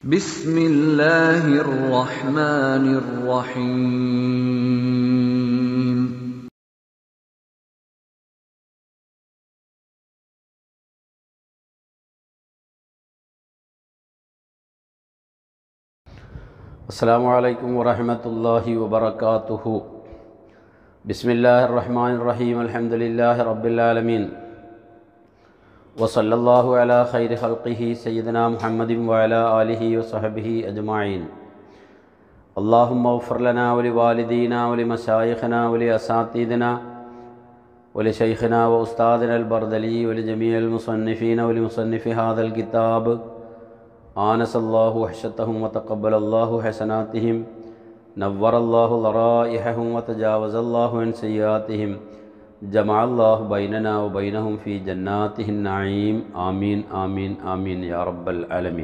بسم الله الرحمن الرحيم السلام عليكم ورحمة الله وبركاته بسم الله الرحمن الرحيم الحمد لله رب العالمين وصلى الله على خير خلقه سيدنا محمد وعلى آله وصحبه أجمعين اللهم اغفر لنا ولوالدينا ولمشايخنا ولأساتذتنا ولشيخنا وأستاذنا البردلي ولجميع المصنفين ولمصنف هذا الكتاب آنس الله وحشتهم وتقبل الله حسناتهم نور الله ضرائحهم وتجاوز الله عن سيئاتهم جمع الله بيننا وبينهم في جناته النعيم آمين آمين آمين يا رب العالمين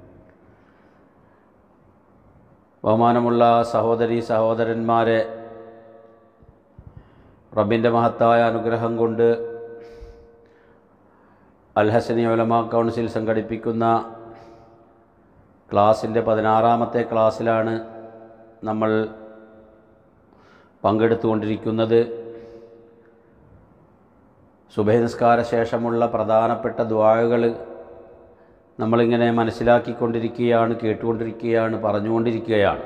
ബഹുമാനമുള്ള സഹോദരി സഹോദരന്മാരെ റബ്ബിൻ്റെ മഹത്തായ അനുഗ്രഹം കൊണ്ട് അൽഹസനി ഉലമ കൗൺസിൽ സംഘടിപ്പിക്കുന്ന ക്ലാസ്സിൻ്റെ പതിനാറാമത്തെ ക്ലാസ്സിലാണ് നമ്മൾ പങ്കെടുത്തുകൊണ്ടിരിക്കുന്നത് സുബഹ നിസ്കാര ശേഷമുള്ള പ്രധാനപ്പെട്ട ദ്വാഴകൾ നമ്മളിങ്ങനെ മനസ്സിലാക്കിക്കൊണ്ടിരിക്കുകയാണ് കേട്ടുകൊണ്ടിരിക്കുകയാണ് പറഞ്ഞുകൊണ്ടിരിക്കുകയാണ്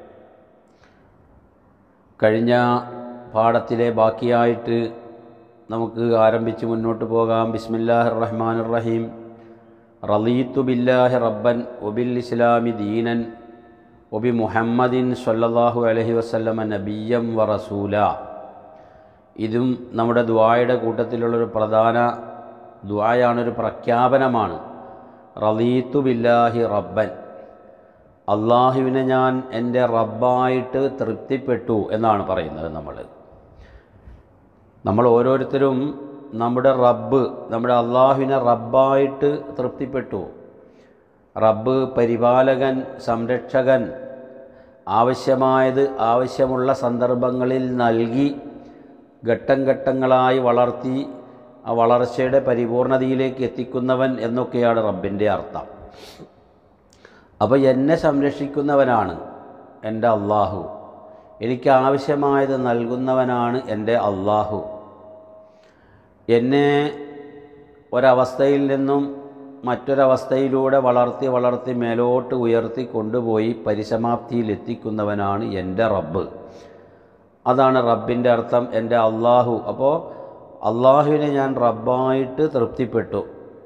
കഴിഞ്ഞ പാഠത്തിലെ ബാക്കിയായിട്ട് നമുക്ക് ആരംഭിച്ച് മുന്നോട്ട് പോകാം ബിസ്മില്ലാഹി റഹ്മാൻ റഹീം റളീത്തു ബില്ലാഹി റബ്ബൻ ഒബിൽ ഇസ്ലാമി ദീനൻ ഒബി മുഹമ്മദിൻ സല്ലല്ലാഹു അലൈഹി വസല്ലമ നബിയം വ റസൂല ഇതും നമ്മുടെ ദ്വായുടെ കൂട്ടത്തിലുള്ളൊരു പ്രധാന ദ്വായാണൊരു പ്രഖ്യാപനമാണ് റളീത്തു ബില്ലാഹി റബ്ബൻ അള്ളാഹുവിനെ ഞാൻ എൻ്റെ റബ്ബായിട്ട് തൃപ്തിപ്പെട്ടു എന്നാണ് പറയുന്നത് നമ്മൾ നമ്മൾ ഓരോരുത്തരും നമ്മുടെ റബ്ബ് നമ്മുടെ അള്ളാഹുവിനെ റബ്ബായിട്ട് തൃപ്തിപ്പെട്ടു റബ്ബ് പരിപാലകൻ സംരക്ഷകൻ ആവശ്യമായത് ആവശ്യമുള്ള സന്ദർഭങ്ങളിൽ നൽകി ഘട്ടം ഘട്ടങ്ങളായി വളർത്തി ആ വളർച്ചയുടെ പരിപൂർണതയിലേക്ക് എത്തിക്കുന്നവൻ എന്നൊക്കെയാണ് റബ്ബിൻ്റെ അർത്ഥം അപ്പോൾ എന്നെ സംരക്ഷിക്കുന്നവനാണ് എൻ്റെ അള്ളാഹു എനിക്ക് ആവശ്യമായത് നൽകുന്നവനാണ് എൻ്റെ അള്ളാഹു എന്നെ ഒരവസ്ഥയിൽ നിന്നും മറ്റൊരവസ്ഥയിലൂടെ വളർത്തി വളർത്തി മേലോട്ട് ഉയർത്തി കൊണ്ടുപോയി പരിസമാപ്തിയിൽ എത്തിക്കുന്നവനാണ് എൻ്റെ റബ്ബ് അതാണ് റബ്ബിൻ്റെ അർത്ഥം എൻ്റെ അള്ളാഹു അപ്പോൾ അള്ളാഹുവിനെ ഞാൻ റബ്ബായിട്ട് തൃപ്തിപ്പെട്ടു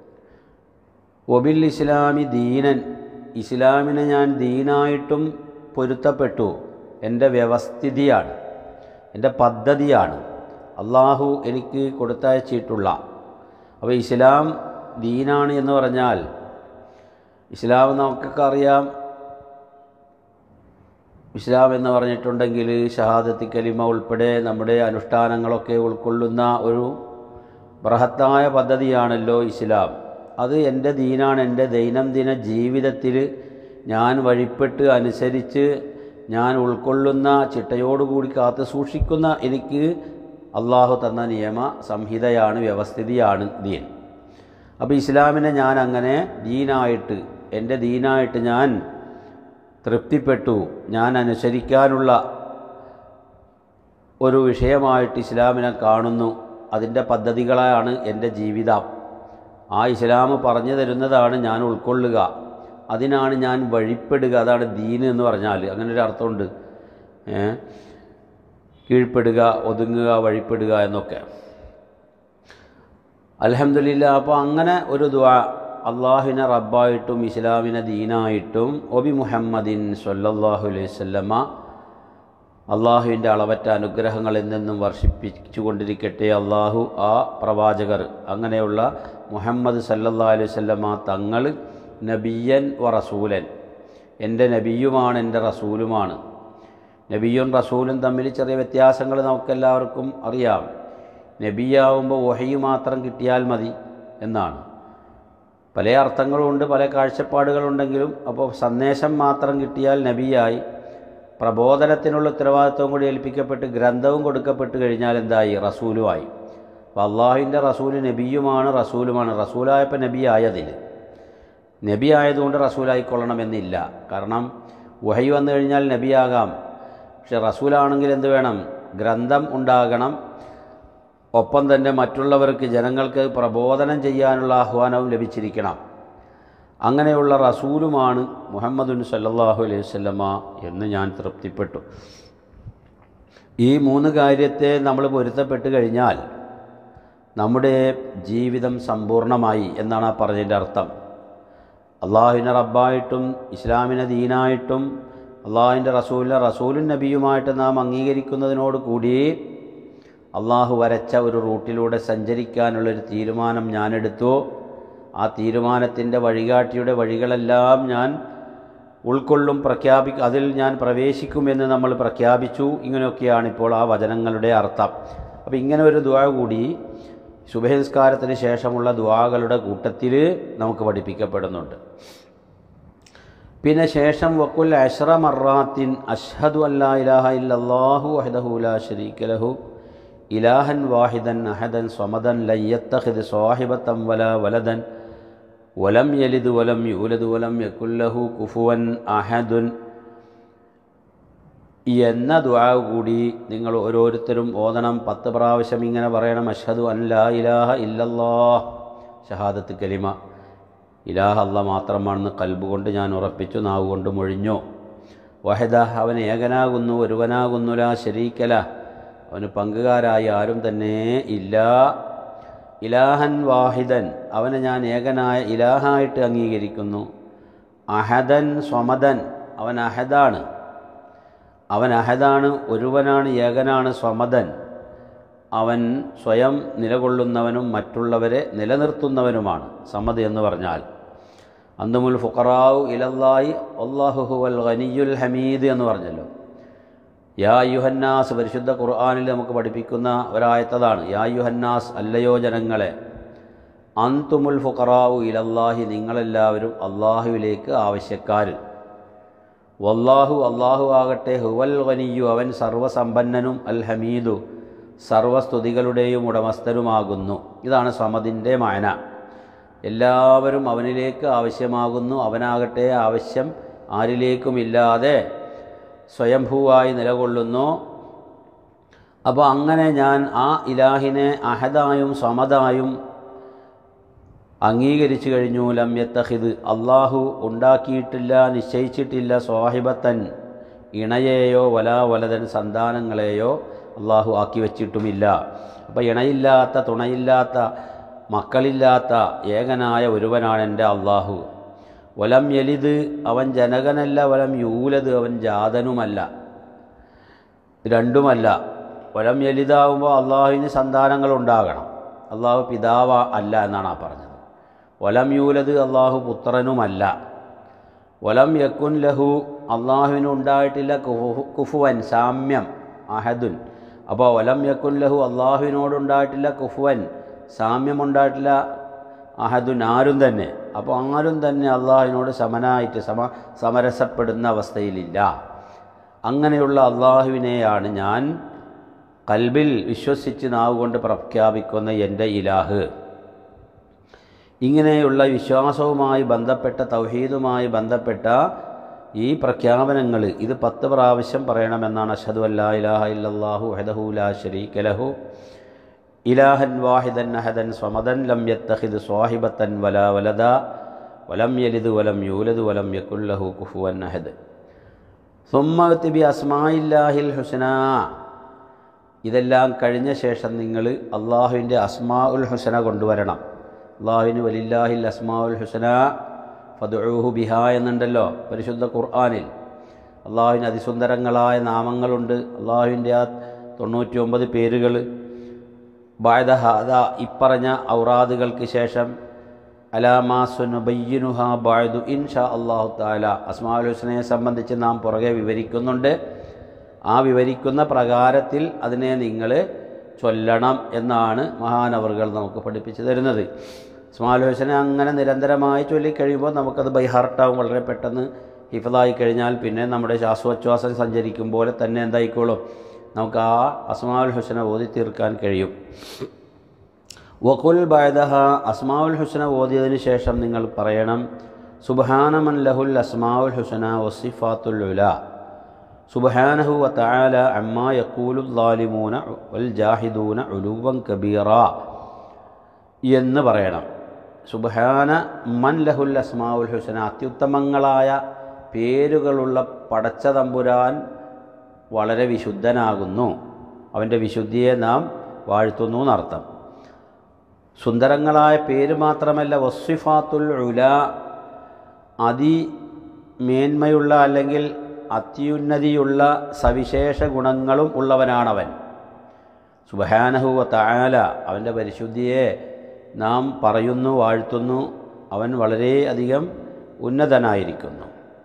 ഒബിൽ ഇസ്ലാമി ദീനൻ ഇസ്ലാമിനെ ഞാൻ ദീനായിട്ടും പൊരുത്തപ്പെട്ടു എൻ്റെ വ്യവസ്ഥിതിയാണ് എൻ്റെ പദ്ധതിയാണ് അള്ളാഹു എനിക്ക് കൊടുത്തയച്ചിട്ടുള്ള അപ്പോൾ ഇസ്ലാം ദീനാണ് എന്ന് പറഞ്ഞാൽ ഇസ്ലാം നമുക്കൊക്കെ അറിയാം ഇസ്ലാം എന്ന് പറഞ്ഞിട്ടുണ്ടെങ്കിൽ ഷഹാദത്തി കലിമ ഉൾപ്പെടെ നമ്മുടെ അനുഷ്ഠാനങ്ങളൊക്കെ ഉൾക്കൊള്ളുന്ന ഒരു ബൃഹത്തായ പദ്ധതിയാണല്ലോ ഇസ്ലാം അത് എൻ്റെ ദീനാണ് എൻ്റെ ദൈനംദിന ജീവിതത്തിൽ ഞാൻ വഴിപ്പെട്ട് അനുസരിച്ച് ഞാൻ ഉൾക്കൊള്ളുന്ന ചിട്ടയോടുകൂടി കാത്തു സൂക്ഷിക്കുന്ന എനിക്ക് അള്ളാഹു തന്ന നിയമ സംഹിതയാണ് വ്യവസ്ഥിതിയാണ് ദീൻ അപ്പോൾ ഇസ്ലാമിനെ ഞാൻ അങ്ങനെ ദീനായിട്ട് എൻ്റെ ദീനായിട്ട് ഞാൻ തൃപ്തിപ്പെട്ടു ഞാൻ അനുസരിക്കാനുള്ള ഒരു വിഷയമായിട്ട് ഇസ്ലാമിനെ കാണുന്നു അതിൻ്റെ പദ്ധതികളാണ് എൻ്റെ ജീവിതം ആ ഇസ്ലാം പറഞ്ഞു തരുന്നതാണ് ഞാൻ ഉൾക്കൊള്ളുക അതിനാണ് ഞാൻ വഴിപ്പെടുക അതാണ് ദീന് എന്ന് പറഞ്ഞാൽ അങ്ങനെ ഒരു അർത്ഥമുണ്ട് കീഴ്പ്പെടുക ഒതുങ്ങുക വഴിപ്പെടുക എന്നൊക്കെ അലഹമില്ല അപ്പോൾ അങ്ങനെ ഒരു ദ്വാ അള്ളാഹുവിനെ റബ്ബായിട്ടും ഇസ്ലാമിനെ ദീനായിട്ടും ഒബി മുഹമ്മദിൻ സല്ലല്ലാഹു അലൈഹി സ്വല്ലമ്മ അള്ളാഹുവിൻ്റെ അളവറ്റ അനുഗ്രഹങ്ങളിൽ നിന്നും വർഷിപ്പിച്ചു കൊണ്ടിരിക്കട്ടെ അള്ളാഹു ആ പ്രവാചകർ അങ്ങനെയുള്ള മുഹമ്മദ് സല്ലല്ലാ അലൈഹി സ്വല്ലമ്മ തങ്ങൾ നബിയൻ വ റസൂലൻ എൻ്റെ നബിയുമാണ് എൻ്റെ റസൂലുമാണ് നബിയും റസൂലും തമ്മിൽ ചെറിയ വ്യത്യാസങ്ങൾ നമുക്കെല്ലാവർക്കും അറിയാം നബിയാവുമ്പോൾ ഒഹയി മാത്രം കിട്ടിയാൽ മതി എന്നാണ് പല അർത്ഥങ്ങളുമുണ്ട് പല കാഴ്ചപ്പാടുകളുണ്ടെങ്കിലും അപ്പോൾ സന്ദേശം മാത്രം കിട്ടിയാൽ നബിയായി പ്രബോധനത്തിനുള്ള ഉത്തരവാദിത്വം കൂടി ഏൽപ്പിക്കപ്പെട്ട് ഗ്രന്ഥവും കൊടുക്കപ്പെട്ട് കഴിഞ്ഞാൽ എന്തായി റസൂലുമായി അപ്പോൾ അള്ളാഹുവിൻ്റെ റസൂല് നബിയുമാണ് റസൂലുമാണ് റസൂലായപ്പോൾ നബി ആയതിൽ നബി ആയതുകൊണ്ട് റസൂലായിക്കൊള്ളണമെന്നില്ല കാരണം വഹി വന്നു കഴിഞ്ഞാൽ നബിയാകാം പക്ഷെ റസൂലാണെങ്കിൽ എന്ത് വേണം ഗ്രന്ഥം ഉണ്ടാകണം ഒപ്പം തന്നെ മറ്റുള്ളവർക്ക് ജനങ്ങൾക്ക് പ്രബോധനം ചെയ്യാനുള്ള ആഹ്വാനവും ലഭിച്ചിരിക്കണം അങ്ങനെയുള്ള റസൂലുമാണ് മുഹമ്മദുൻ സല്ലല്ലാഹു അലൈഹി വസല്ലമ എന്ന് ഞാൻ തൃപ്തിപ്പെട്ടു ഈ മൂന്ന് കാര്യത്തെ നമ്മൾ പൊരുത്തപ്പെട്ട് കഴിഞ്ഞാൽ നമ്മുടെ ജീവിതം സമ്പൂർണ്ണമായി എന്നാണ് ആ പറഞ്ഞതിൻ്റെ അർത്ഥം അള്ളാഹുവിനെ റബ്ബായിട്ടും ഇസ്ലാമിനെ ദീനായിട്ടും അള്ളാഹുവിൻ്റെ റസൂലിനെ റസൂലുൻ നബിയുമായിട്ട് നാം അംഗീകരിക്കുന്നതിനോട് കൂടി അള്ളാഹു വരച്ച ഒരു റൂട്ടിലൂടെ സഞ്ചരിക്കാനുള്ളൊരു തീരുമാനം ഞാനെടുത്തു ആ തീരുമാനത്തിൻ്റെ വഴികാട്ടിയുടെ വഴികളെല്ലാം ഞാൻ ഉൾക്കൊള്ളും പ്രഖ്യാപി അതിൽ ഞാൻ പ്രവേശിക്കുമെന്ന് നമ്മൾ പ്രഖ്യാപിച്ചു ഇങ്ങനെയൊക്കെയാണ് ഇപ്പോൾ ആ വചനങ്ങളുടെ അർത്ഥം അപ്പോൾ ഇങ്ങനെ ഒരു ദുആ കൂടി ശുഭനിസ്കാരത്തിന് ശേഷമുള്ള ദുആകളുടെ കൂട്ടത്തിൽ നമുക്ക് പഠിപ്പിക്കപ്പെടുന്നുണ്ട് പിന്നെ ശേഷം വക്കുൽ അഷ്റ മറാത്തിൻ അഷ്ഹദു അല്ലാ ഇലാഹ ഇല്ലല്ലാഹു വഹ്ദഹു ലാ ശരീക ലഹു ഇലാഹൻ വാഹിദൻ അഹദൻ സ്വമദൻ ലയ്യത്തഖിദ് സ്വാഹിബത്തം വല വലദൻ വലം യലിദ് വലം യൂലദ് വലം യക്കുല്ലഹു കുഫുവൻ അഹദുൻ എന്ന ദുആ കൂടി നിങ്ങൾ ഓരോരുത്തരും ഓതണം പത്ത് പ്രാവശ്യം ഇങ്ങനെ പറയണം അഷ്ഹദു അൻ ലാ ഇലാഹ ഇല്ലല്ലാഹ് ഷഹാദത്ത് കലിമ ഇലാഹ അല്ല മാത്രമാണെന്ന് കൽബ് കൊണ്ട് ഞാൻ ഉറപ്പിച്ചു നാവ് കൊണ്ട് മൊഴിഞ്ഞു വഹദ അവൻ ഏകനാകുന്നു ഒരുവനാകുന്നു ലാ ശരീക്കല അവന് പങ്കുകാരായി ആരും തന്നെ ഇല്ല ഇലാഹൻ വാഹിദൻ അവനെ ഞാൻ ഏകനായ ഇലാഹായിട്ട് അംഗീകരിക്കുന്നു അഹദൻ സ്വമദൻ അവൻ അഹദാണ് അവൻ അഹദാണ് ഒരുവനാണ് ഏകനാണ് സ്വമദൻ അവൻ സ്വയം നിലകൊള്ളുന്നവനും മറ്റുള്ളവരെ നിലനിർത്തുന്നവനുമാണ് സമദ് എന്ന് പറഞ്ഞാൽ അന്തുമുൽ ഫുഖറാവു ഇലല്ലായി അള്ളാഹുഹുവൽ ഖനിയുൽ ഹമീദ് എന്ന് പറഞ്ഞല്ലോ യാ യുഹന്നാസ് പരിശുദ്ധ ഖുർആാനിൽ നമുക്ക് പഠിപ്പിക്കുന്ന ഒരായത്തതാണ് യാ യുഹന്നാസ് അല്ലയോ ജനങ്ങളെ അന്തുമുൽ ഫുഖറാവു ഇലല്ലാഹി നിങ്ങളെല്ലാവരും അള്ളാഹുവിലേക്ക് ആവശ്യക്കാർ വല്ലാഹു അള്ളാഹു ആകട്ടെ ഹുവൽ ഖനിയു അവൻ സർവസമ്പന്നനും അൽ ഹമീദു സർവസ്തുതികളുടെയും ഉടമസ്ഥനുമാകുന്നു ഇതാണ് സമതിൻ്റെ മായന എല്ലാവരും അവനിലേക്ക് ആവശ്യമാകുന്നു അവനാകട്ടെ ആവശ്യം ആരിലേക്കുമില്ലാതെ സ്വയംഭൂവായി നിലകൊള്ളുന്നു അപ്പോൾ അങ്ങനെ ഞാൻ ആ ഇലാഹിനെ അഹദായും സമതായും അംഗീകരിച്ചു കഴിഞ്ഞു ലം യത്തഹിദ് അള്ളാഹു ഉണ്ടാക്കിയിട്ടില്ല നിശ്ചയിച്ചിട്ടില്ല സ്വാഹിബത്തൻ ഇണയെയോ വലാ വലതൻ സന്താനങ്ങളെയോ അള്ളാഹു ആക്കി വച്ചിട്ടുമില്ല അപ്പോൾ ഇണയില്ലാത്ത തുണയില്ലാത്ത മക്കളില്ലാത്ത ഏകനായ ഒരുവനാണ് എൻ്റെ അള്ളാഹു വലം യലിത് അവൻ ജനകനല്ല വലം യൂലത് അവൻ ജാതനുമല്ല രണ്ടുമല്ല വലം യലിതാവുമ്പോൾ അള്ളാഹുവിന് സന്താനങ്ങൾ ഉണ്ടാകണം അള്ളാഹു പിതാവ അല്ല എന്നാണ് ആ പറഞ്ഞത് വലം യൂലത് അള്ളാഹു പുത്രനുമല്ല വലം യക്കുൻ ലഹു അള്ളാഹുവിന് ഉണ്ടായിട്ടില്ല കുഫു കുഫുവൻ സാമ്യം അഹദുൻ അപ്പോൾ വലം യക്കുൻ ലഹു അള്ളാഹുവിനോടുണ്ടായിട്ടില്ല കുഫുവൻ സാമ്യമുണ്ടായിട്ടില്ല അഹദുൻ ആരും തന്നെ അപ്പോൾ ആരും തന്നെ അള്ളാഹുവിനോട് സമനായിട്ട് സമ സമരസപ്പെടുന്ന അവസ്ഥയിലില്ല അങ്ങനെയുള്ള അള്ളാഹുവിനെയാണ് ഞാൻ കൽബിൽ വിശ്വസിച്ച് നാവ് കൊണ്ട് പ്രഖ്യാപിക്കുന്ന എൻ്റെ ഇലാഹ് ഇങ്ങനെയുള്ള വിശ്വാസവുമായി ബന്ധപ്പെട്ട തൗഹീദുമായി ബന്ധപ്പെട്ട ഈ പ്രഖ്യാപനങ്ങൾ ഇത് പത്ത് പ്രാവശ്യം പറയണമെന്നാണ് അഷദു അല്ലാ ഇലാഹ ഇല്ലല്ലാഹു ഹദഹു ലാ ശരീക ലഹു ഇലാഹൻ വാഹിദൻ അഹദൻ സ്വമദൻ ലം യത്തഖിദ് സ്വാഹിബത്തൻ വലാ വലദ വലം യലിദ് വലം യൂലദ് വലം യക്കുല്ലഹു കുഫുവൻ അഹദ് സുമ്മത്തി ബി അസ്മായില്ലാഹിൽ ഹുസന ഇതെല്ലാം കഴിഞ്ഞ ശേഷം നിങ്ങൾ അള്ളാഹുവിൻ്റെ അസ്മാ ഉൽ ഹുസന കൊണ്ടുവരണം അള്ളാഹുവിന് വലില്ലാഹിൽ അസ്മാ ഉൽ ഹുസന ഫദുഹു ബിഹ എന്നുണ്ടല്ലോ പരിശുദ്ധ ഖുർആാനിൽ അള്ളാഹുവിന് അതിസുന്ദരങ്ങളായ നാമങ്ങളുണ്ട് അള്ളാഹുവിൻ്റെ ആ തൊണ്ണൂറ്റി ഒമ്പത് പേരുകൾ ബായദഹാദ ഇപ്പറഞ്ഞ ഔറാദുകൾക്ക് ശേഷം അലാമാസുനുബയ്യനുഹ ബായദു ഇൻഷാ അള്ളാഹു താല അസ്മാഉൽ ഹുസ്നയെ സംബന്ധിച്ച് നാം പുറകെ വിവരിക്കുന്നുണ്ട് ആ വിവരിക്കുന്ന പ്രകാരത്തിൽ അതിനെ നിങ്ങൾ ചൊല്ലണം എന്നാണ് മഹാനവറുകൾ നമുക്ക് പഠിപ്പിച്ചു തരുന്നത് അസ്മാഉൽ ഹുസ്നെ അങ്ങനെ നിരന്തരമായി ചൊല്ലിക്കഴിയുമ്പോൾ നമുക്കത് ബൈഹാർട്ടാവും വളരെ പെട്ടെന്ന് ഹിഫതായി കഴിഞ്ഞാൽ പിന്നെ നമ്മുടെ ശ്വാസോച്ഛ്വാസം സഞ്ചരിക്കും പോലെ തന്നെ എന്തായിക്കോളും നമുക്ക് ആ അസ്മാഉൽ ഹുസ്ന ഓതി തീർക്കാൻ കഴിയും വഖുൽ ബൈദഹ അസ്മാഉൽ ഹുസ്ന ഓതിയതിനു ശേഷം നിങ്ങൾ പറയണം സുബഹാനമൻ ലഹുൽ അസ്മാഉൽ ഹുസന വസിഫാത്തുൽ ഉല സുബഹാനഹു വതആല അമ്മാ യഖൂലു ളാലിമൂന വൽ ജാഹിദൂന ഉലുവൻ കബീറ എന്ന് പറയണം സുബഹാന മൻ ലഹുൽ അസ്മാഉൽ ഹുസന അത്യുത്തമങ്ങളായ പേരുകളുള്ള പടച്ച തമ്പുരാൻ വളരെ വിശുദ്ധനാകുന്നു അവൻ്റെ വിശുദ്ധിയെ നാം വാഴ്ത്തുന്നു എന്നർത്ഥം സുന്ദരങ്ങളായ പേര് മാത്രമല്ല വസ്വിഫാത്തുൽ ഉല അതി മേന്മയുള്ള അല്ലെങ്കിൽ അത്യുന്നതിയുള്ള സവിശേഷ ഗുണങ്ങളും ഉള്ളവനാണവൻ സുബഹാനഹുവ തായാല അവൻ്റെ പരിശുദ്ധിയെ നാം പറയുന്നു വാഴ്ത്തുന്നു അവൻ വളരെയധികം ഉന്നതനായിരിക്കുന്നു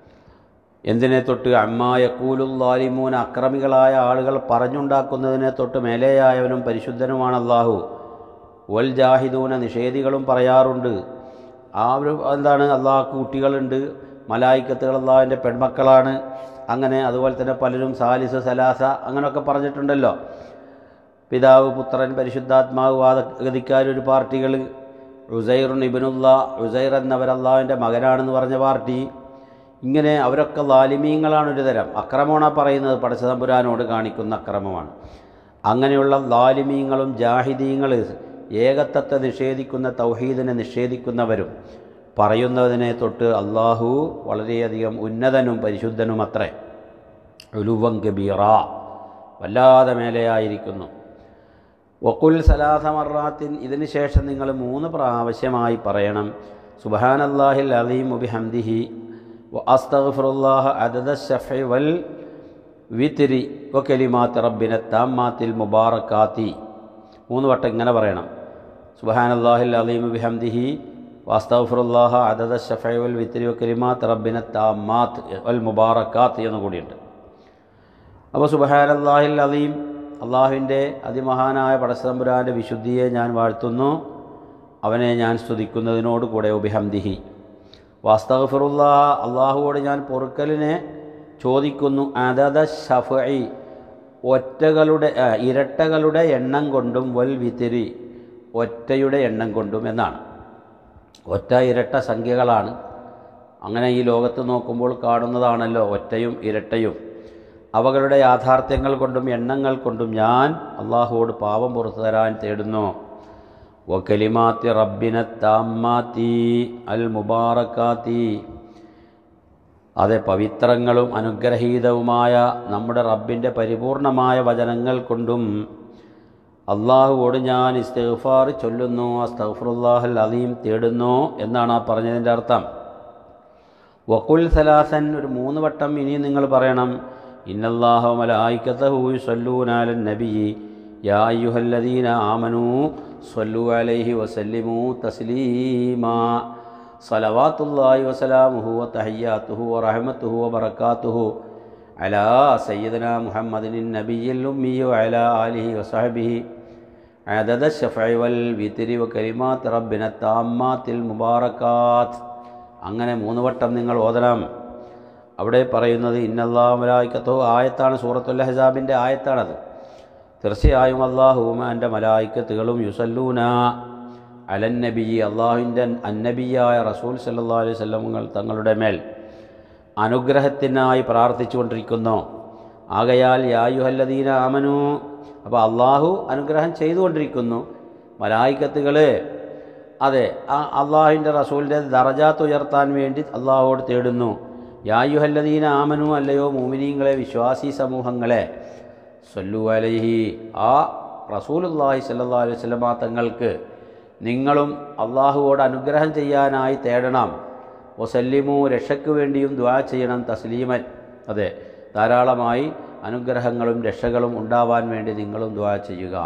എന്തിനെ തൊട്ട് അമ്മായക്കൂലുല്ലാലിമൂൻ അക്രമികളായ ആളുകൾ പറഞ്ഞുണ്ടാക്കുന്നതിനെ തൊട്ട് മേലെയായവനും പരിശുദ്ധനുമാണ് അള്ളാഹു വൽ ജാഹിദൂന നിഷേധികളും പറയാറുണ്ട് ആ ഒരു എന്താണ് അള്ളാഹ്ക്ക് കുട്ടികളുണ്ട് മലായിക്കത്തുകൾ അള്ളാഹുവിൻ്റെ പെൺമക്കളാണ് അങ്ങനെ അതുപോലെ തന്നെ പലരും സാലിസ് സലാസ അങ്ങനെയൊക്കെ പറഞ്ഞിട്ടുണ്ടല്ലോ പിതാവ് പുത്രൻ പരിശുദ്ധാത്മാവ് വാദഗതിക്കാരൊരു പാർട്ടികൾ ഉസൈറുൻ ഇബിനുള്ള ഉസൈർ എന്നവർ അള്ളാഹുവിൻ്റെ മകനാണെന്ന് പറഞ്ഞ പാർട്ടി ഇങ്ങനെ അവരൊക്കെ ലാലിമീങ്ങളാണ് ഒരു തരം അക്രമമാണ് പറയുന്നത് പടച്ചതമ്പുരാനോട് കാണിക്കുന്ന അക്രമമാണ് അങ്ങനെയുള്ള ലാലിമീങ്ങളും ജാഹിദീങ്ങൾ ഏകത്വത്തെ നിഷേധിക്കുന്ന തൗഹീദിനെ നിഷേധിക്കുന്നവരും പറയുന്നതിനെ തൊട്ട് അള്ളാഹു വളരെയധികം ഉന്നതനും പരിശുദ്ധനും അത്രേ ഉലുവം ഗബീറ വല്ലാതെ മേലെയായിരിക്കുന്നു വക്കുൽ സലാസ മറാത്തിൻ ഇതിന് ശേഷം നിങ്ങൾ മൂന്ന് പ്രാവശ്യമായി പറയണം സുബഹാനല്ലാഹിൽ അലീം ഉബിഹംദിഹി അസ്തഗ്ഫിറുല്ലാഹ അദദ ഷഫി വൽ വിത്തിരി വക്കലിമാത്ത് റബ്ബിനെ താമാത്തിൽ മുബാറക്കാത്തി മൂന്ന് വട്ടം ഇങ്ങനെ പറയണം സുബഹാനല്ലാഹിൽ അലീം ബിഹംദിഹി വാസ്തഗ്ഫിറുല്ലാഹ അദദ ഷഫി വൽ വിത്തിരി വക്കലിമാത്ത് റബ്ബിനെ താമാത്ത് വൽ മുബാറക്കാത്ത് എന്ന് കൂടിയുണ്ട് അപ്പോൾ സുബഹാനല്ലാഹിൽ അലീം അള്ളാഹുവിൻ്റെ അതിമഹാനായ പടസ്തമ്പുരാൻ്റെ വിശുദ്ധിയെ ഞാൻ വാഴ്ത്തുന്നു അവനെ ഞാൻ സ്തുതിക്കുന്നതിനോട് കൂടെ ഉബിഹംദിഹി വാസ്തഗ്ഫിറുല്ലാ അള്ളാഹുവോട് ഞാൻ പൊറുക്കലിനെ ചോദിക്കുന്നു അതത ഷഫൈ ഒറ്റകളുടെ ആ, ഇരട്ടകളുടെ എണ്ണം കൊണ്ടും വൽ വിത്തിരി ഒറ്റയുടെ എണ്ണം കൊണ്ടും എന്നാണ് ഒറ്റ ഇരട്ട സംഖ്യകളാണ് അങ്ങനെ ഈ ലോകത്ത് നോക്കുമ്പോൾ കാണുന്നതാണല്ലോ ഒറ്റയും ഇരട്ടയും അവകളുടെ യാഥാർത്ഥ്യങ്ങൾ കൊണ്ടും എണ്ണങ്ങൾ കൊണ്ടും ഞാൻ അള്ളാഹുവോട് പാപം പുറത്തു തരാൻ തേടുന്നു വക്കലിമാത്തി റബ്ബിന താമാത്തി അൽ മുബാറക്കാത്തി അതെ പവിത്രങ്ങളും അനുഗ്രഹീതവുമായ നമ്മുടെ റബ്ബിൻ്റെ പരിപൂർണമായ വചനങ്ങൾ കൊണ്ടും അള്ളാഹുവോട് ഞാൻ ഇസ്തഗ്ഫാർ ചൊല്ലുന്നു അസ്തഗ്ഫുറുല്ലാഹൽ അലീം തേടുന്നു എന്നാണ് ആ പറഞ്ഞതിൻ്റെ അർത്ഥം വക്കുൽ സലാസൻ ഒരു മൂന്ന് വട്ടം ഇനി നിങ്ങൾ പറയണം ഇന്നല്ലാഹ മലായിക്കത്തഹു സല്ലൂനാലൻ നബി യാ അയ്യുഹല്ലദീന ആമനു സല്ലു അലൈഹി വസല്ലിമു തസ്ലീമാ സലവാത്തുല്ലാഹി വസലാമുഹു വതഹയ്യാത്തുഹു വറഹ്മത്തുഹു വബറകാതുഹു അലാ സയ്യിദന മുഹമ്മദിൻ നബിയിൽ ഉമ്മി വഅലാ ആലിഹി വസഹബിഹി عدد الشفع والوتر وكلمات ربنا التامات المباركات അങ്ങനെ മൂന്ന് വട്ടം നിങ്ങൾ ഓതണം അവിടെ പറയുന്നത് ഇന്നല്ലാമലായിക്കത്തോ ആയത്താണ് സൂറത്തുൽ ഹസാബിൻ്റെ ആയത്താണത് തീർച്ചയായും അള്ളാഹുവും എൻ്റെ മലായിക്കത്തുകളും യുസല്ലൂന അലൻ നബി അള്ളാഹുവിൻ്റെ അന്നബിയായ റസൂൽ സല്ലാ അലൈഹി സ്വല്ലമുകൾ തങ്ങളുടെ മേൽ അനുഗ്രഹത്തിനായി പ്രാർത്ഥിച്ചുകൊണ്ടിരിക്കുന്നു ആകയാൽ യായുഹല്ലദീന ആമനു അപ്പോൾ അള്ളാഹു അനുഗ്രഹം ചെയ്തുകൊണ്ടിരിക്കുന്നു മലായിക്കത്തുകൾ അതെ ആ അള്ളാഹുവിൻ്റെ റസൂലിൻ്റെ ദറജാത്ത് ഉയർത്താൻ വേണ്ടി അള്ളാഹുവോട് തേടുന്നു യായുഹല്ലദീന ആമനു അല്ലയോ മോമിനീങ്ങളെ വിശ്വാസി സമൂഹങ്ങളെ സല്ലു അലൈഹി ആ റസൂലുല്ലാഹി സല്ലാ അലൈഹി സ്വലമാ തങ്ങൾക്ക് നിങ്ങളും അള്ളാഹുവോട് അനുഗ്രഹം ചെയ്യാനായി തേടണം വസല്ലിമു രക്ഷയ്ക്ക് വേണ്ടിയും ദ്വാ ചെയ്യണം തസ്ലീമൻ അതെ ധാരാളമായി അനുഗ്രഹങ്ങളും രക്ഷകളും ഉണ്ടാവാൻ വേണ്ടി നിങ്ങളും ദ്വാ ചെയ്യുക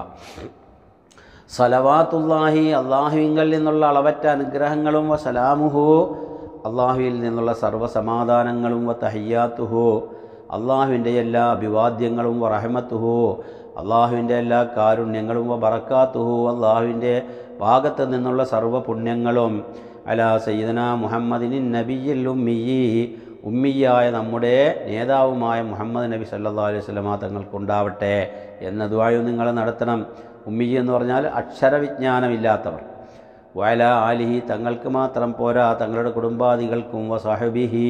സലവാത്തുല്ലാഹി അള്ളാഹുവിങ്കൽ നിന്നുള്ള അളവറ്റ അനുഗ്രഹങ്ങളും വ സലാമുഹു അള്ളാഹുവിൽ നിന്നുള്ള സർവ്വസമാധാനങ്ങളും വ തഹയ്യാത്തുഹു അള്ളാഹുവിൻ്റെ എല്ലാ അഭിവാദ്യങ്ങളും വ റഹമത്തുഹു അള്ളാഹുവിൻ്റെ എല്ലാ കാരുണ്യങ്ങളും വ ബറക്കാത്തുഹു അള്ളാഹുവിൻ്റെ ഭാഗത്ത് നിന്നുള്ള സർവ്വ പുണ്യങ്ങളും അലാ സയ്യിദന മുഹമ്മദിൻ നബിയിൽ ഉമ്മിയി ഉമ്മിയായ നമ്മുടെ നേതാവുമായ മുഹമ്മദ് നബി സല്ലാ അലൈഹി സ്വലമ തങ്ങൾക്കുണ്ടാവട്ടെ എന്ന ദ്വായും നിങ്ങൾ നടത്തണം ഉമ്മി എന്ന് പറഞ്ഞാൽ അക്ഷരവിജ്ഞാനമില്ലാത്തവർ വയല ആലിഹി തങ്ങൾക്ക് മാത്രം പോരാ തങ്ങളുടെ കുടുംബാദികൾക്കും വസാഹബിഹി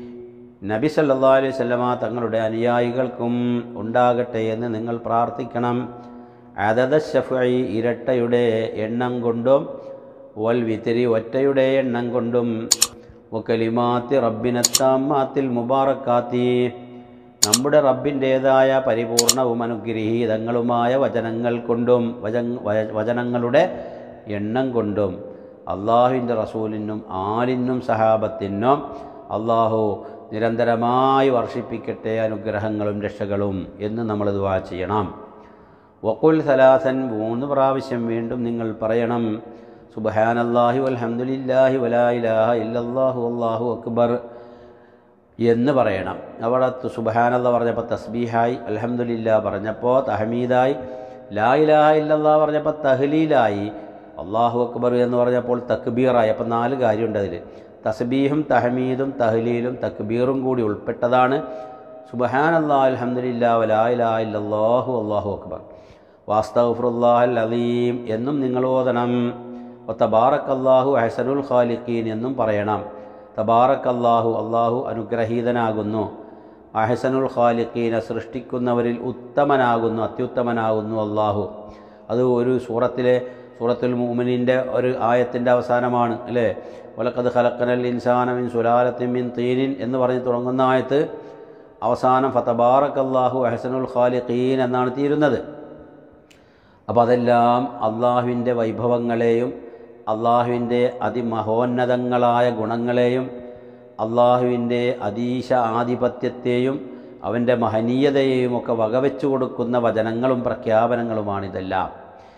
നബി സല്ലാ അലൈഹി സ്വല്ലമ തങ്ങളുടെ അനുയായികൾക്കും ഉണ്ടാകട്ടെ എന്ന് നിങ്ങൾ പ്രാർത്ഥിക്കണം അതദ ഷഫൈ ഇരട്ടയുടെ എണ്ണം കൊണ്ടും വൽ വിത്തിരി ഒറ്റയുടെ എണ്ണം കൊണ്ടും വക്കലിമാത്തി റബ്ബിനത്താമാത്തിൽ മുബാറക്കാത്തി നമ്മുടെ റബ്ബിൻ്റേതായ പരിപൂർണവും അനുഗ്രഹീതങ്ങളുമായ വചനങ്ങൾ കൊണ്ടും വച വച- വചനങ്ങളുടെ എണ്ണം കൊണ്ടും അള്ളാഹുവിൻ്റെ റസൂലിനും ആലിനും സഹാബത്തിനും അള്ളാഹു നിരന്തരമായി വർഷിപ്പിക്കട്ടെ അനുഗ്രഹങ്ങളും രക്ഷകളും എന്ന് നമ്മൾ ദുവാ ചെയ്യണം വക്കുൽ സലാസൻ മൂന്ന് പ്രാവശ്യം വീണ്ടും നിങ്ങൾ പറയണം സുബഹാനല്ലാഹി വൽഹംദുലില്ലാഹി വലാ ഇലാഹ ഇല്ലല്ലാഹു അല്ലാഹു അക്ബർ എന്ന് പറയണം അവിടെ സുബഹാനല്ല പറഞ്ഞപ്പോൾ തസ്ബീഹായി അൽഹംദുലില്ല പറഞ്ഞപ്പോൾ തഹമീദായി ലാ ഇലാഹ ഇല്ലല്ലാ പറഞ്ഞപ്പോൾ തഹ്ലീലായി അള്ളാഹു അക്ബർ എന്ന് പറഞ്ഞപ്പോൾ തക്ബീറായി അപ്പം നാല് കാര്യമുണ്ട് അതിൽ തസ്ബീഹും തഹമീദും തഹ്ലീലും തക്ബീറും കൂടി ഉൾപ്പെട്ടതാണ് സുബഹാനല്ലാ അൽഹംദുലില്ല വലാ ഇലാഹ ഇല്ലല്ലാഹു അല്ലാഹു അക്ബർ വാസ്തഫുറുല്ലാഹൽ അലീം എന്നും നിങ്ങൾ ഓതണം തബാറക്കല്ലാഹു അഹസനുൽ ഖാലിഖീൻ എന്നും പറയണം തബാറക്കല്ലാഹു അള്ളാഹു അനുഗ്രഹീതനാകുന്നു അഹസനുൽ ഖാലിഖീനെ സൃഷ്ടിക്കുന്നവരിൽ ഉത്തമനാകുന്നു അത്യുത്തമനാകുന്നു അള്ളാഹു അത് ഒരു സൂറത്തിലെ സൂറത്തുൽ മൂമിനിൻ്റെ ഒരു ആയത്തിൻ്റെ അവസാനമാണ് അല്ലേ ഒലക്കത് ഖലക്കനൽ ഇൻസാനമിൻ സുലാലത്തിൻ മിൻ തീനിൻ എന്ന് പറഞ്ഞ് തുടങ്ങുന്ന ആയത്ത് അവസാനം ഫതബാറക്കല്ലാഹു അഹസനുൽ ഖാലിഖീൻ എന്നാണ് തീരുന്നത് അപ്പോൾ അതെല്ലാം അള്ളാഹുവിൻ്റെ വൈഭവങ്ങളെയും അള്ളാഹുവിൻ്റെ അതിമഹോന്നതങ്ങളായ ഗുണങ്ങളെയും അള്ളാഹുവിൻ്റെ അതീശ ആധിപത്യത്തെയും അവൻ്റെ മഹനീയതയെയും ഒക്കെ വകവെച്ചു കൊടുക്കുന്ന വചനങ്ങളും പ്രഖ്യാപനങ്ങളുമാണിതെല്ലാം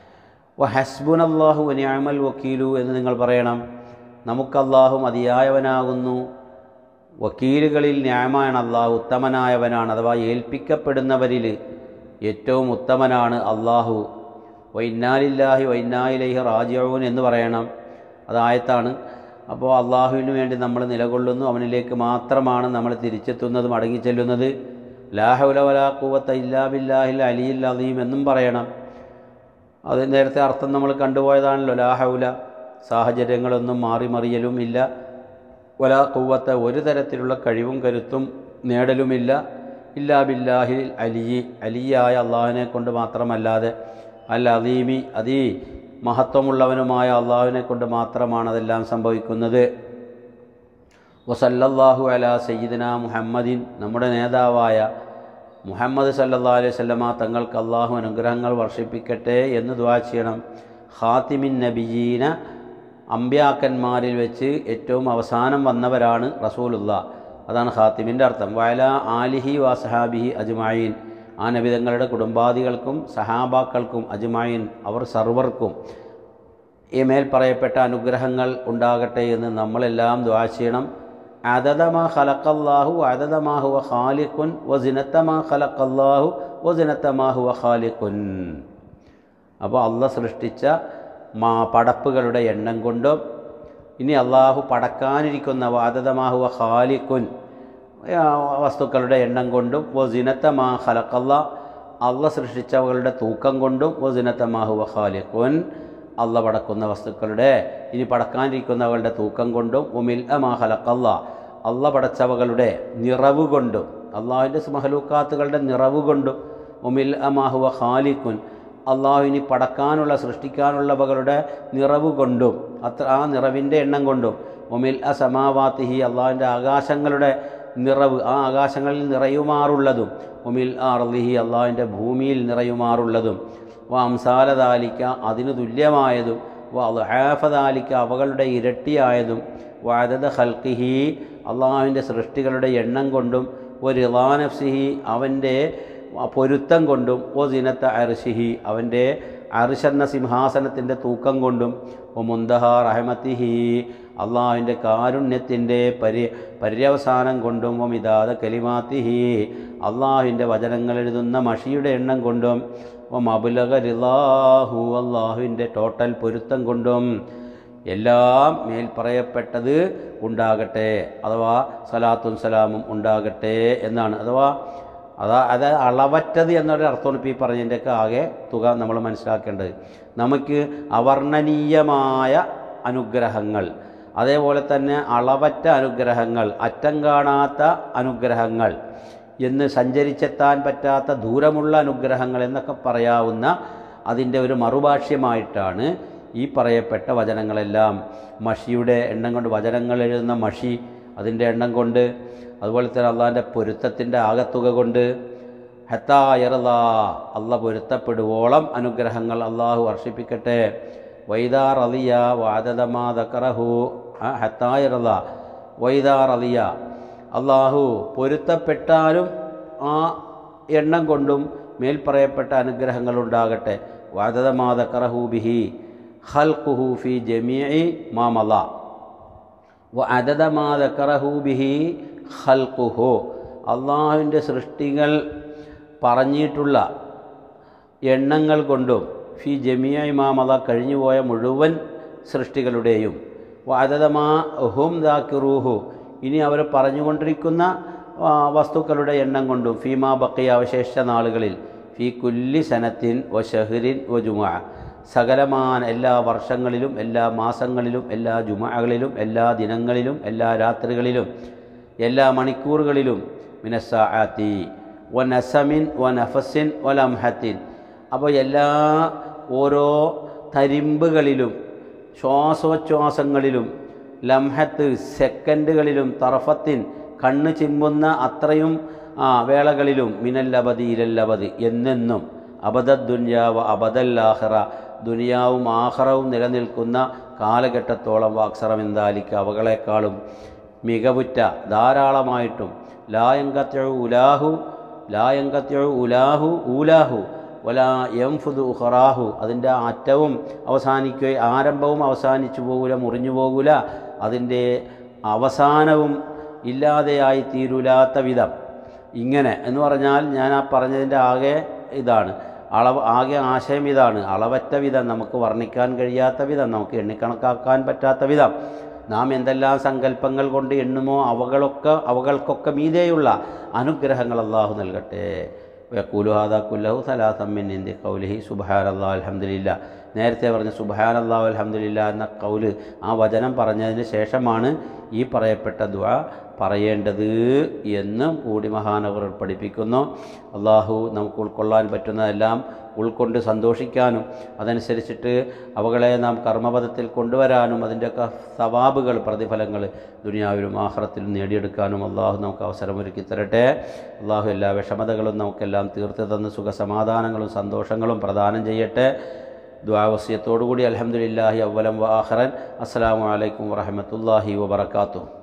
വ ഹസ്ബുൻ അള്ളാഹു വനിയാമൽ വക്കീലു എന്ന് നിങ്ങൾ പറയണം നമുക്കല്ലാഹു മതിയായവനാകുന്നു വക്കീലുകളിൽ ന്യായമാണ് അള്ളാഹു ഉത്തമനായവനാണ് അഥവാ ഏൽപ്പിക്കപ്പെടുന്നവരിൽ ഏറ്റവും ഉത്തമനാണ് അള്ളാഹു വൈന്നാലില്ലാഹി വൈന്നായിലൈഹി റാജിഊൻ എന്ന് പറയണം അതായത്താണ് അപ്പോൾ അള്ളാഹുവിന് വേണ്ടി നമ്മൾ നിലകൊള്ളുന്നു അവനിലേക്ക് മാത്രമാണ് നമ്മൾ തിരിച്ചെത്തുന്നത് മടങ്ങിച്ചെല്ലുന്നത് ലാഹുല വലാ കൂവത്ത ഇല്ലാ ബില്ലാഹിൽ അലിയിൽ അലീം എന്നും പറയണം അത് നേരത്തെ അർത്ഥം നമ്മൾ കണ്ടുപോയതാണല്ലോ ലാഹൗല സാഹചര്യങ്ങളൊന്നും മാറി മറിയലും ഇല്ല വലാ കൂവത്ത ഒരു തരത്തിലുള്ള കഴിവും കരുത്തും നേടലുമില്ല ഇല്ലാ ബില്ലാഹിൽ അലിയി അലിയായ അള്ളാഹുവിനെ കൊണ്ട് മാത്രമല്ലാതെ അൽ അദീമി അതീ മഹത്വമുള്ളവനുമായ അള്ളാഹുവിനെ കൊണ്ട് മാത്രമാണ് അതെല്ലാം സംഭവിക്കുന്നത് വസല്ലല്ലാഹു അലാ സയ്യിദന മുഹമ്മദിൻ നമ്മുടെ നേതാവായ മുഹമ്മദ് സല്ലല്ലാഹു അലൈഹി വസല്ലമ തങ്ങൾക്ക് അള്ളാഹു അനുഗ്രഹങ്ങൾ വർഷിപ്പിക്കട്ടെ എന്ന് ദുആ ചെയ്യണം ഖാത്തിമിൻ നബിയീന അമ്പ്യാക്കന്മാരിൽ വെച്ച് ഏറ്റവും അവസാനം വന്നവരാണ് റസൂലുള്ള അതാണ് ഖാത്തിമിൻ്റെ അർത്ഥം വയല ആലിഹി വസഹാബിഹി അജ്മായിൻ ആ നബിതങ്ങളുടെ കുടുംബാദികൾക്കും സഹാബാക്കൾക്കും അജ്മായിൻ അവർ സർവർക്കും ഈ മേൽ പറയപ്പെട്ട അനുഗ്രഹങ്ങൾ ഉണ്ടാകട്ടെ എന്ന് നമ്മളെല്ലാം ദ്വാ ചെയ്യണം അതതമാ ഖലക്കല്ലാഹു അതതമാഹുവ ഖാലിഖുൻ വസിനത്തമാ ഖലക്കല്ലാഹു വസിനത്തമാഹുവ ഖാലിഖുൻ അപ്പോൾ അള്ള സൃഷ്ടിച്ച മാ പടപ്പുകളുടെ എണ്ണം കൊണ്ടും ഇനി അള്ളാഹു പടക്കാനിരിക്കുന്ന വാദതമാഹുവ ഖാലിഖുൻ ആ, വസ്തുക്കളുടെ എണ്ണം കൊണ്ടും വസിനത്തമാ ഖലക്കല്ല അള്ള സൃഷ്ടിച്ചവകളുടെ തൂക്കം കൊണ്ടും വസിനത്തമാഹുവ ഖാലിഖുൻ അള്ള പടക്കുന്ന വസ്തുക്കളുടെ ഇനി പടക്കാനിരിക്കുന്നവകളുടെ തൂക്കം കൊണ്ടും ഉമിൽ അമാ ഖലക്കല്ല അള്ള പടച്ചവകളുടെ നിറവ് കൊണ്ടും അള്ളാഹുവിൻ്റെ മഹലൂക്കാത്തുകളുടെ നിറവ് കൊണ്ടും ഉമിൽ അമാഹുവ ഖാലിഖുൻ അള്ളാഹു ഇനി പടക്കാനുള്ള സൃഷ്ടിക്കാനുള്ളവകളുടെ നിറവ് കൊണ്ടും അത്ര ആ നിറവിൻ്റെ എണ്ണം കൊണ്ടും ഒമിൽ അ സമാവാത്തിഹി അള്ളാഹുവിൻ്റെ ആകാശങ്ങളുടെ നിറവ് ആ ആകാശങ്ങളിൽ നിറയുമാറുള്ളതും ഒമിൽ അർലിഹി അള്ളാഹുവിൻ്റെ ഭൂമിയിൽ നിറയുമാറുള്ളതും വ അംസാലതാലിക്ക അതിന് തുല്യമായതും വ അൽഹാഫതാലിക്ക അവകളുടെ ഇരട്ടിയായതും വാദത ഹൽക്കിഹി അള്ളാഹുവിൻ്റെ സൃഷ്ടികളുടെ എണ്ണം കൊണ്ടും ഒരു റിലാനഫ്സിഹി അവൻ്റെ പൊരുത്തം കൊണ്ടും ഓ സിനത്ത അർഷിഹി അവൻ്റെ അർഷെന്ന സിംഹാസനത്തിൻ്റെ തൂക്കം കൊണ്ടും ഓ മുന്തഹ റഹമത്തിഹി അള്ളാഹുവിൻ്റെ കാരുണ്യത്തിൻ്റെ പരി പര്യവസാനം കൊണ്ടും ഓ മിതാദ കലിമാത്തിഹി അള്ളാഹുവിൻ്റെ വചനങ്ങൾ എഴുതുന്ന മഷിയുടെ എണ്ണം കൊണ്ടും ഓ മബുലക റിലാഹു അള്ളാഹുവിൻ്റെ ടോട്ടൽ പൊരുത്തം കൊണ്ടും എല്ലാം മേൽ പറയപ്പെട്ടത് ഉണ്ടാകട്ടെ അഥവാ സലാത്തും സലാമും ഉണ്ടാകട്ടെ എന്നാണ് അഥവാ അതാ അത് അളവറ്റത് എന്നൊരു അർത്ഥമാണ് ഇപ്പോൾ ഈ പറഞ്ഞതിൻ്റെയൊക്കെ ആകെ തുക നമ്മൾ മനസ്സിലാക്കേണ്ടത് നമുക്ക് അവർണ്ണനീയമായ അനുഗ്രഹങ്ങൾ അതേപോലെ തന്നെ അളവറ്റ അനുഗ്രഹങ്ങൾ അറ്റം കാണാത്ത അനുഗ്രഹങ്ങൾ എന്ന് സഞ്ചരിച്ചെത്താൻ പറ്റാത്ത ദൂരമുള്ള അനുഗ്രഹങ്ങൾ എന്നൊക്കെ പറയാവുന്ന അതിൻ്റെ ഒരു മറുഭാഷ്യമായിട്ടാണ് ഈ പറയപ്പെട്ട വചനങ്ങളെല്ലാം മഷിയുടെ എണ്ണം കൊണ്ട് വചനങ്ങൾ എഴുതുന്ന മഷി അതിൻ്റെ എണ്ണം കൊണ്ട് അതുപോലെ തന്നെ അള്ളാഹിൻ്റെ പൊരുത്തത്തിൻ്റെ ആകത്തുക കൊണ്ട് ഹത്തായറല അള്ള പൊരുത്തപ്പെടുവോളം അനുഗ്രഹങ്ങൾ അള്ളാഹു വർഷിപ്പിക്കട്ടെ വൈദാർ അലിയ വാദതമാ ദക്കറഹു ഹത്തായറല വൈദാർ അലിയ അള്ളാഹു പൊരുത്തപ്പെട്ടാലും ആ എണ്ണം കൊണ്ടും മേൽ പറയപ്പെട്ട അനുഗ്രഹങ്ങൾ ഉണ്ടാകട്ടെ വാദതമാ ദക്കറഹു ബിഹി ഖൽഖുഹു ഫി ജമീഇ മാമല വ അദദ മാ ദക്കറഹു ബിഹി ഖൽഖുഹു അള്ളാഹുവിൻ്റെ സൃഷ്ടികൾ പറഞ്ഞിട്ടുള്ള എണ്ണങ്ങൾ കൊണ്ടും ഫി ജമിയ മാമല കഴിഞ്ഞുപോയ മുഴുവൻ സൃഷ്ടികളുടെയും വാദതമാ ഹും ദാക്കിറൂഹു ഇനി അവർ പറഞ്ഞുകൊണ്ടിരിക്കുന്ന ആ, വസ്തുക്കളുടെ എണ്ണം കൊണ്ടും ഫീമാ ബക്കിയ അവശേഷിച്ച നാളുകളിൽ ഫി കുല്ലി സനത്തിൻ വ ഷഹ്റിൻ വ ജുമാ സകലമാന എല്ലാ വർഷങ്ങളിലും എല്ലാ മാസങ്ങളിലും എല്ലാ ജുമകളിലും എല്ലാ ദിനങ്ങളിലും എല്ലാ രാത്രികളിലും എല്ലാ മണിക്കൂറുകളിലും മിനസാഅത്തി വ നസമിൻ വ നഫസിൻ വ ലംഹത്തിൻ അപ്പോൾ എല്ലാ ഓരോ തരിമ്പുകളിലും ശ്വാസോച്ഛ്വാസങ്ങളിലും ലംഹത്ത് സെക്കൻഡുകളിലും തറഫത്തിൻ കണ്ണ് ചിമ്പുന്ന അത്രയും ആ വേളകളിലും മിനല്ലബദി ഇലല്ലബദ് എന്നെന്നും അബദദ്ദുന്യാവ അബദല്ലാഹറ ദുനിയാവും ആഹറവും നിലനിൽക്കുന്ന കാലഘട്ടത്തോളം വാക്സറമെന്താലിക്ക് അവകളെക്കാളും മികവുറ്റ ധാരാളമായിട്ടും ലായങ്കത്യ ഉലാഹു ലായങ്കത്യ ഉലാഹു ഊലാഹു വല എംഫുദു ഉഹറാഹു അതിൻ്റെ അറ്റവും അവസാനിക്കുകയും ആരംഭവും അവസാനിച്ചു പോകൂല മുറിഞ്ഞു പോകൂല അതിൻ്റെ അവസാനവും ഇല്ലാതെയായി തീരൂലാത്ത വിധം ഇങ്ങനെ എന്ന് പറഞ്ഞാൽ ഞാൻ ആ പറഞ്ഞതിൻ്റെ ആകെ ഇതാണ് അളവ് ആകെ ആശയം ഇതാണ് അളവറ്റ വിധം നമുക്ക് വർണ്ണിക്കാൻ കഴിയാത്ത വിധം നമുക്ക് എണ്ണിക്കണക്കാക്കാൻ പറ്റാത്ത വിധം നാം എന്തെല്ലാം സങ്കല്പങ്ങൾ കൊണ്ട് എണ്ണുമോ അവകളൊക്കെ അവകൾക്കൊക്കെ മീതെയുള്ള അനുഗ്രഹങ്ങൾ അള്ളാഹു നൽകട്ടെ വക്കൂലു ഹാദാ കുല്ലഹു സലാസമ്മിൻ ഇന്ത്യ കൗലിഹി സുബഹാൻ അള്ളാഹു അലഹമില്ല നേരത്തെ പറഞ്ഞ സുബഹാൻ അള്ളാഹു അലഹമില്ല എന്ന കൗല് ആ വചനം പറഞ്ഞതിന് ശേഷമാണ് ഈ പറയപ്പെട്ട ദുആ പറയേണ്ടത് എന്നും കൂടി മഹാനവർ പഠിപ്പിക്കുന്നു അള്ളാഹു നമുക്ക് ഉൾക്കൊള്ളാൻ പറ്റുന്നതെല്ലാം ഉൾക്കൊണ്ട് സന്തോഷിക്കാനും അതനുസരിച്ചിട്ട് അവകളെ നാം കർമ്മപദത്തിൽ കൊണ്ടുവരാനും അതിൻ്റെയൊക്കെ സവാബുകൾ പ്രതിഫലങ്ങൾ ദുനിയാവിലും ആഹ്റത്തിലും നേടിയെടുക്കാനും അള്ളാഹു നമുക്ക് അവസരമൊരുക്കി തരട്ടെ അള്ളാഹു എല്ലാ വിഷമതകളും നമുക്കെല്ലാം തീർത്ത് തന്ന് സുഖസമാധാനങ്ങളും സന്തോഷങ്ങളും പ്രദാനം ചെയ്യട്ടെ ദ്വാവസ്യത്തോടുകൂടി അലഹമുല്ലാഹി അവലം വാഹറൻ അസ്സാം വലൈക്കും വറഹമത്തല്ലാഹി വബർക്കാത്തു